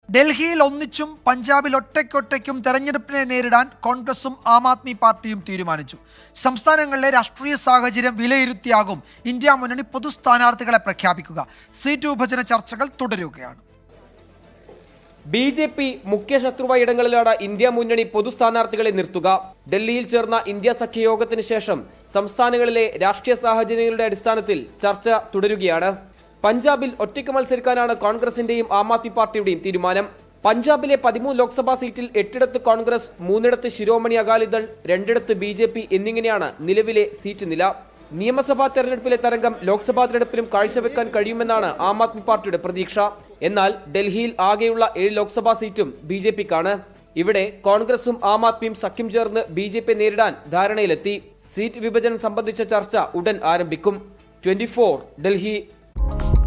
ഡൽഹിയിൽ ഒന്നിച്ചും പഞ്ചാബിൽ ഒറ്റയ്ക്കൊറ്റയ്ക്കും തെരഞ്ഞെടുപ്പിനെ നേരിടാൻ കോൺഗ്രസും ആം ആദ്മി പാർട്ടിയും തീരുമാനിച്ചു സംസ്ഥാനങ്ങളിലെ രാഷ്ട്രീയ സാഹചര്യം വിലയിരുത്തിയാകും ഇന്ത്യ മുന്നണി പൊതു സ്ഥാനാർത്ഥികളെ പ്രഖ്യാപിക്കുക സീറ്റ് വിഭജന ചർച്ചകൾ തുടരുകയാണ് ബി ജെ പി മുഖ്യ ശത്രുവായ ഇടങ്ങളിലാണ് ഇന്ത്യ മുന്നണി പൊതു സ്ഥാനാർത്ഥികളെ നിർത്തുക ഡൽഹിയിൽ ചേർന്ന ഇന്ത്യ സഖ്യയോഗത്തിന് ശേഷം സംസ്ഥാനങ്ങളിലെ രാഷ്ട്രീയ സാഹചര്യങ്ങളുടെ അടിസ്ഥാനത്തിൽ ചർച്ച തുടരുകയാണ് പഞ്ചാബിൽ ഒറ്റയ്ക്ക് മത്സരിക്കാനാണ് കോൺഗ്രസിന്റെയും ആം ആദ്മി പാർട്ടിയുടെയും തീരുമാനം പഞ്ചാബിലെ പതിമൂന്ന് ലോക്സഭാ സീറ്റിൽ എട്ടിടത്ത് കോൺഗ്രസ് മൂന്നിടത്ത് ശിരോമണി അകാലിദൾ രണ്ടിടത്ത് ബി ജെ പി എന്നിങ്ങനെയാണ് നിലവിലെ സീറ്റ് നില നിയമസഭാ തെരഞ്ഞെടുപ്പിലെ തരംഗം ലോക്സഭാ തെരഞ്ഞെടുപ്പിലും കാഴ്ചവെക്കാൻ കഴിയുമെന്നാണ് ആം ആദ്മി പാർട്ടിയുടെ പ്രതീക്ഷ എന്നാൽ ഡൽഹിയിൽ ആകെയുള്ള ഏഴ് ലോക്സഭാ സീറ്റും ബി ജെ പിക്കാണ് ഇവിടെ കോൺഗ്രസും ആം ആദ്മിയും സഖ്യം ചേർന്ന് ബി ജെ പി നേരിടാൻ ധാരണയിലെത്തി സീറ്റ് വിഭജനം സംബന്ധിച്ച ചർച്ച ഉടൻ ആരംഭിക്കും ട്വന്റി ഡൽഹി